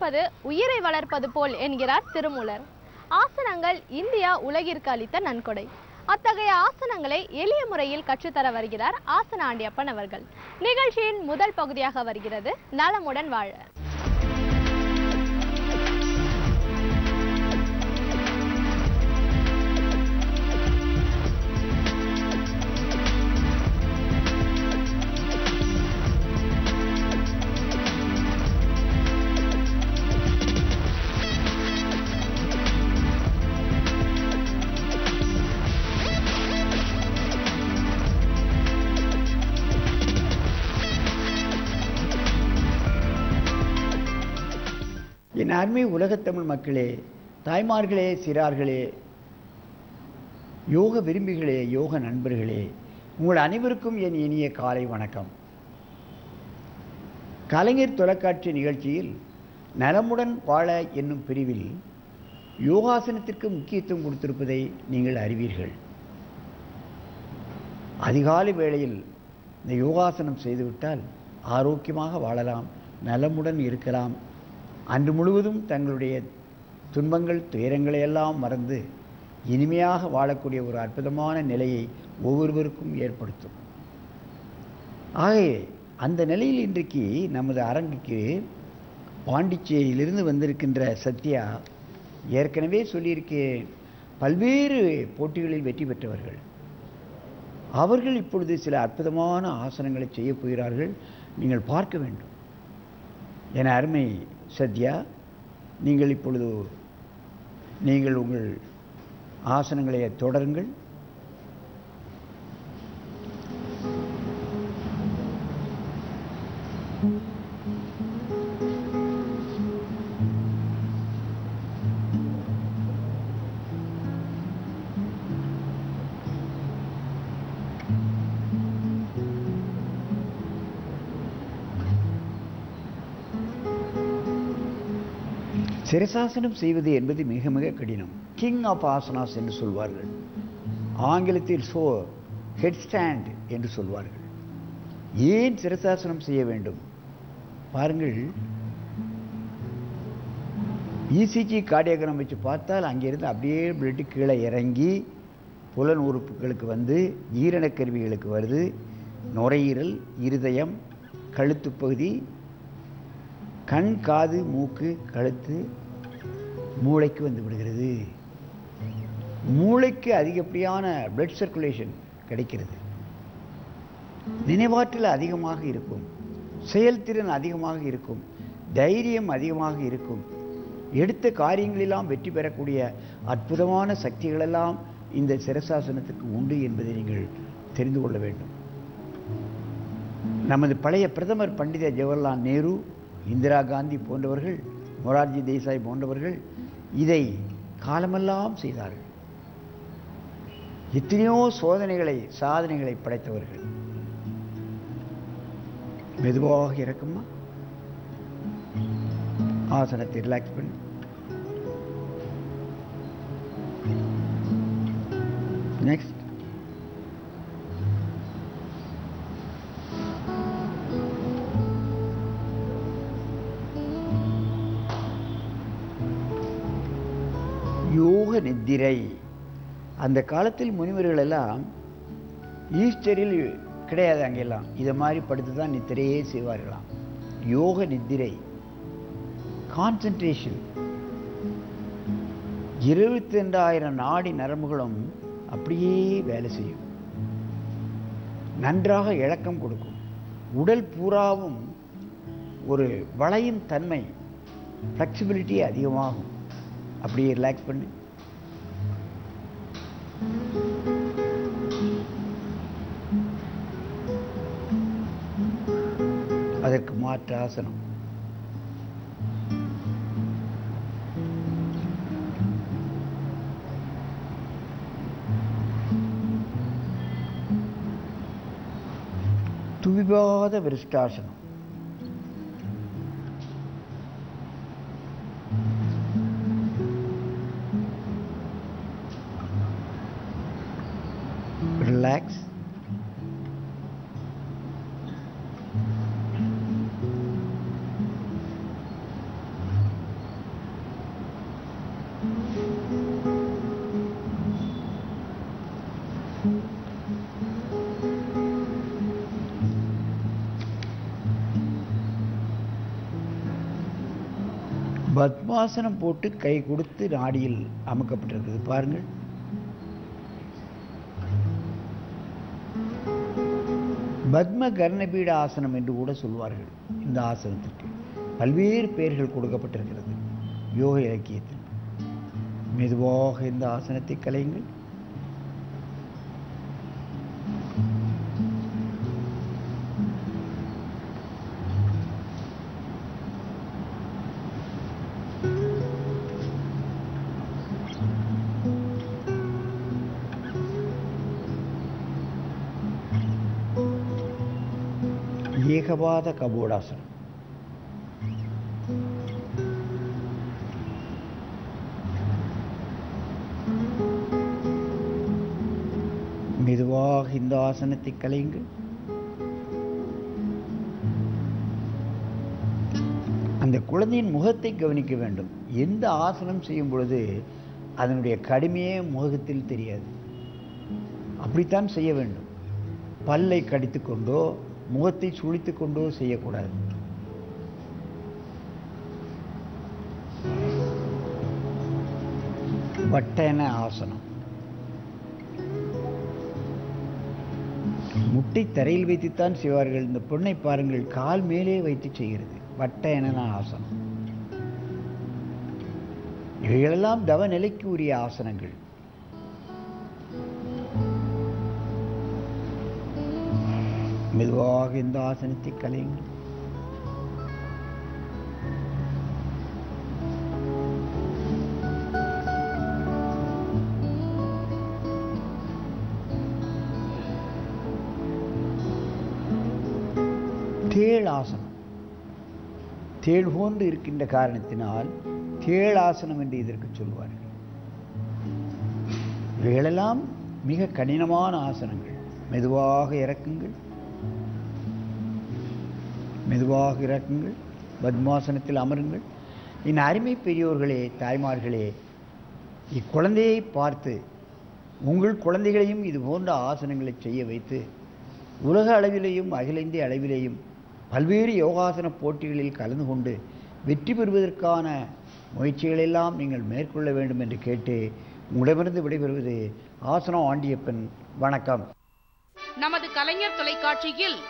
நடப்பது உயிரை வளர்ப்பது போல் என்கிறார் திருமூலர் ஆசனங்கள் இந்தியா உலகிற்கு அளித்த நன்கொடை அத்தகைய ஆசனங்களை எளிய முறையில் கற்றுத்தர வருகிறார் ஆசன ஆண்டியப்பன் அவர்கள் நிகழ்ச்சியின் முதல் பகுதியாக வருகிறது நலமுடன் வாழ என் அருமை உலகத்தமிழ் மக்களே தாய்மார்களே சிறார்களே யோக விரும்பிகளே யோக நண்பர்களே உங்கள் அனைவருக்கும் என் இனிய காலை வணக்கம் கலைஞர் தொலைக்காட்சி நிகழ்ச்சியில் நலமுடன் வாழ என்னும் பிரிவில் யோகாசனத்திற்கு முக்கியத்துவம் கொடுத்திருப்பதை நீங்கள் அறிவீர்கள் அதிகாலை வேளையில் இந்த யோகாசனம் செய்துவிட்டால் ஆரோக்கியமாக வாழலாம் நலமுடன் இருக்கலாம் அன்று முழுவதும் தங்களுடைய துன்பங்கள் துயரங்களை எல்லாம் மறந்து இனிமையாக வாழக்கூடிய ஒரு அற்புதமான நிலையை ஒவ்வொருவருக்கும் ஏற்படுத்தும் ஆகவே அந்த நிலையில் இன்றைக்கு நமது அரங்குக்கு பாண்டிச்சேரியிலிருந்து வந்திருக்கின்ற சத்யா ஏற்கனவே சொல்லியிருக்கேன் பல்வேறு போட்டிகளில் வெற்றி பெற்றவர்கள் அவர்கள் இப்பொழுது சில அற்புதமான ஆசனங்களை செய்யப் போகிறார்கள் நீங்கள் பார்க்க வேண்டும் என அருமை சத்யா நீங்கள் இப்பொழுது நீங்கள் உங்கள் ஆசனங்களை தொடருங்கள் சிரசாசனம் செய்வது என்பது மிக மிக கடினம் கிங் ஆஃப் ஆசனாஸ் என்று சொல்வார்கள் ஆங்கிலத்தில் சோ ஹெட் ஸ்டாண்ட் என்று சொல்வார்கள் ஏன் சிரசாசனம் செய்ய வேண்டும் பாருங்கள் இசிஜி கார்டியோகிராம் வச்சு பார்த்தால் அங்கிருந்து அப்படியே பிளட்டு கீழே இறங்கி புலன் உறுப்புகளுக்கு வந்து ஈரணக் கருவிகளுக்கு வருது நுரையீரல் இருதயம் கழுத்து பகுதி கண் காது மூக்கு கழுத்து மூளைக்கு வந்து விடுகிறது மூளைக்கு அதிகப்படியான பிளட் சர்க்குலேஷன் கிடைக்கிறது நினைவாற்றல் அதிகமாக இருக்கும் செயல்திறன் அதிகமாக இருக்கும் தைரியம் அதிகமாக இருக்கும் எடுத்த காரியங்களெல்லாம் வெற்றி பெறக்கூடிய அற்புதமான சக்திகளெல்லாம் இந்த சிரசாசனத்துக்கு உண்டு என்பதை நீங்கள் தெரிந்து கொள்ள வேண்டும் நமது பழைய பிரதமர் பண்டித ஜவஹர்லால் நேரு இந்திரா காந்தி போன்றவர்கள் மொரார்ஜி தேசாய் போன்றவர்கள் இதை காலமெல்லாம் செய்தார்கள் எத்தனையோ சோதனைகளை சாதனைகளை படைத்தவர்கள் மெதுவாக இறக்குமா ஆசனத்தை ரிலாக்ஸ் பண்ணி நெக்ஸ்ட் யோக நித்திரை அந்த காலத்தில் முனிவர்கள் எல்லாம் ஈஸ்டரில் கிடையாது அங்கெல்லாம் இதை மாதிரி படுத்து தான் நித்திரையே செய்வார்களாம் யோக நித்திரை கான்சன்ட்ரேஷன் இருபத்தி ரெண்டாயிரம் நாடி நரம்புகளும் அப்படியே வேலை செய்யும் நன்றாக இழக்கம் கொடுக்கும் உடல் பூராவும் ஒரு வளையும் தன்மை ஃப்ளெக்சிபிலிட்டி அதிகமாகும் அப்படியே ரிலாக்ஸ் பண்ணு அதற்கு மாற்று ஆசனம் துவிபாத விருஷ்டாசனம் relax பத்மாசனம் போட்டு கை கொடுத்து நாடியில் அமுக்கப்பட்டிருக்கிறது பாருங்கள் பத்ம கர்ணபீட ஆசனம் என்று கூட சொல்வார்கள் இந்த ஆசனத்திற்கு பல்வேறு பெயர்கள் கொடுக்கப்பட்டிருக்கிறது யோக இலக்கியத்தில் மெதுவாக இந்த ஆசனத்தை கலையுங்கள் ஏகபாத கபோடாசனம் மெதுவாக இந்த ஆசனத்தை கலையுங்கள் அந்த குழந்தையின் முகத்தை கவனிக்க வேண்டும் எந்த ஆசனம் செய்யும் பொழுது அதனுடைய கடுமையே முகத்தில் தெரியாது அப்படித்தான் செய்ய வேண்டும் பல்லை கடித்துக் கொண்டோ முகத்தை சுழித்துக் கொண்டோ செய்யக்கூடாது வட்டென ஆசனம் முட்டை தரையில் வைத்துத்தான் செய்வார்கள் இந்த பொண்ணை பாருங்கள் கால் மேலே வைத்து செய்கிறது வட்ட என ஆசனம் இவைகளெல்லாம் தவ நிலைக்கு உரிய ஆசனங்கள் மெதுவாக இந்த ஆசனத்தை கலையுங்கள் தேள் ஆசனம் தேள் போன்று இருக்கின்ற காரணத்தினால் தேளாசனம் என்று இதற்கு சொல்வார்கள் இவைகளெல்லாம் மிக கடினமான ஆசனங்கள் மெதுவாக இறக்குங்கள் மெதுவாக இறக்குங்கள் பத்மாசனத்தில் அமருங்கள் என் அருமை பெரியோர்களே தாய்மார்களே இக்குழந்தையை பார்த்து உங்கள் குழந்தைகளையும் இது போன்ற ஆசனங்களை செய்ய வைத்து உலக அளவிலேயும் அகில இந்திய அளவிலேயும் பல்வேறு யோகாசன போட்டிகளில் கலந்து கொண்டு வெற்றி பெறுவதற்கான முயற்சிகளெல்லாம் நீங்கள் மேற்கொள்ள வேண்டும் என்று கேட்டு உங்களிடமிருந்து விடைபெறுவது ஆசனம் ஆண்டியப்பன் வணக்கம் நமது கலைஞர் தொலைக்காட்சியில்